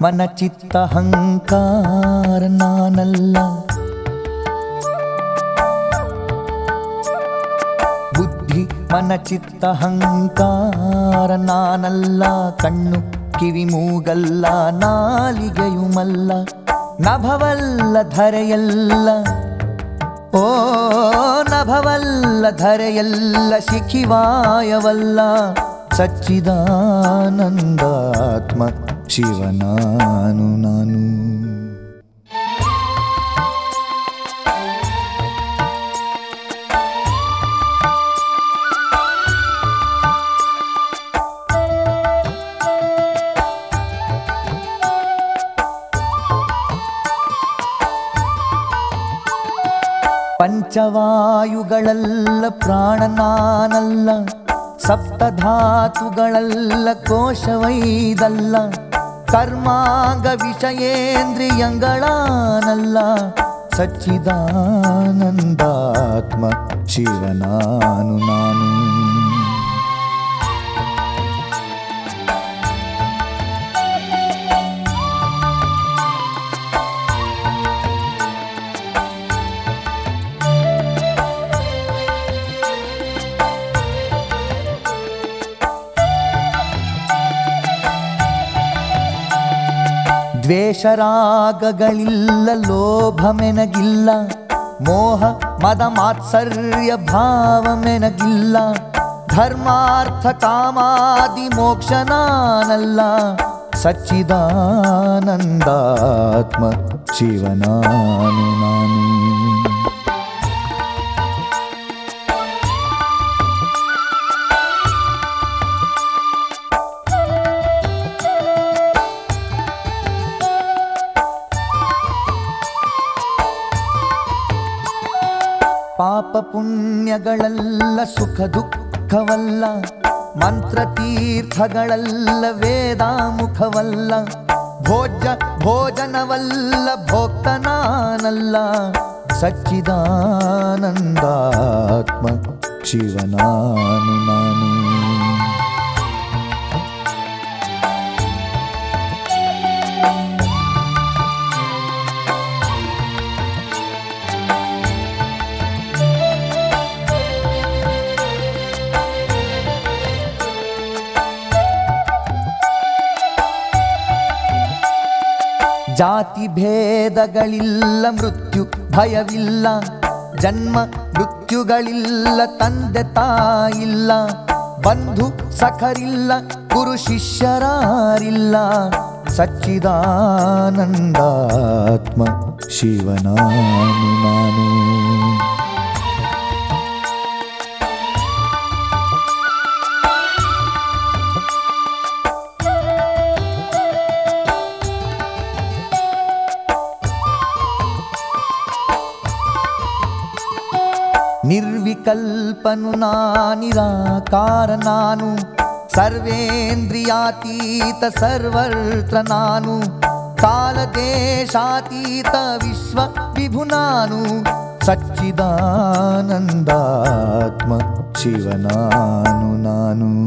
ಮನಚಿತ್ತ ಹಂಕಾರ ನಾನಲ್ಲ ಬುದ್ಧಿ ಮನಚಿತ್ತ ಹಂಕಾರ ನಾನಲ್ಲ ಕಣ್ಣು ಕಿವಿ ಮೂಗಲ್ಲ ನಾಲಿಗೆಯು ಮಲ್ಲ ನಭವಲ್ಲ ಧರೆಯಲ್ಲ ಓ ನಭವಲ್ಲ ಧರೆಯಲ್ಲ ಶಿಖಿವಾಯವಲ್ಲ ಸಚ್ಚಿದಾನಂದಾತ್ಮ ಶಿವನಾನು ನಾನು ಪಂಚವಾಯುಗಳಲ್ಲ ಪ್ರಾಣ ನಾನಲ್ಲ ಸಪ್ತಧಾತುಗಳಲ್ಲ ಕೋಶವೈದಲ್ಲ ಕರ್ಮಾಂಗ ವಿಷಯೇಂದ್ರಿಯಂಗಳಾನಲ್ಲ ಸಚ್ಚಿದಾನಂದಾತ್ಮ ಶಿವನಾನು ನಾನು ದ್ವೇಷರಾಗಗಳಿಲ್ಲ ಲೋಭ ಮೆನಗಿಲ್ಲ ಮೋಹ ಮದ ಮಾತ್ಸರ್ಯ ಭಾವ ಮೆನಗಿಲ್ಲ ಧರ್ಮಾರ್ಥ ಕಾಮಾದಿ ಮೋಕ್ಷ ನಾನಲ್ಲ ಸಚ್ಚಿದಾನಂದಾತ್ಮ ಶಿವನಾನು ನಾನು ಪಾಪ ಪುಣ್ಯಗಳಲ್ಲ ಸುಖ ದುಃಖವಲ್ಲ ಮಂತ್ರ ತೀರ್ಥಗಳಲ್ಲ ವೇದಾಮುಖವಲ್ಲ ಭೋಜ ಭೋಜನವಲ್ಲ ಭೋಕ್ತನಾನಲ್ಲ ಸಚ್ಚಿದಾನಂದಾತ್ಮ ಶಿವನಾನು ನಾನು ಜಾತಿ ಭೇದಗಳಿಲ್ಲ ಮೃತ್ಯು ಭಯವಿಲ್ಲ ಜನ್ಮ ಮೃತ್ಯುಗಳಿಲ್ಲ ತಂದೆ ತಾಯಿಲ್ಲ ಬಂಧು ಸಖರಿಲ್ಲ ಗುರು ಶಿಷ್ಯರಾರಿಲ್ಲ ಸಚ್ಚಿದಾನಂದಾತ್ಮ ಶಿವನಾನು ನಾನು ನಿರ್ವಿಕಲ್ಪನು ನಾ ನಿರಾಕಾರ ನಾನು ಸರ್ವೇಂದ್ರಿಯಾತೀತ ಸರ್ವತ್ರ ನಾನು ಕಾಲದೇಶಾತೀತ ವಿಶ್ವ ವಿಭು ನಾನು ಸಚ್ಚಿದಾನಂದಾತ್ಮ ಶಿವನಾನು ನಾನು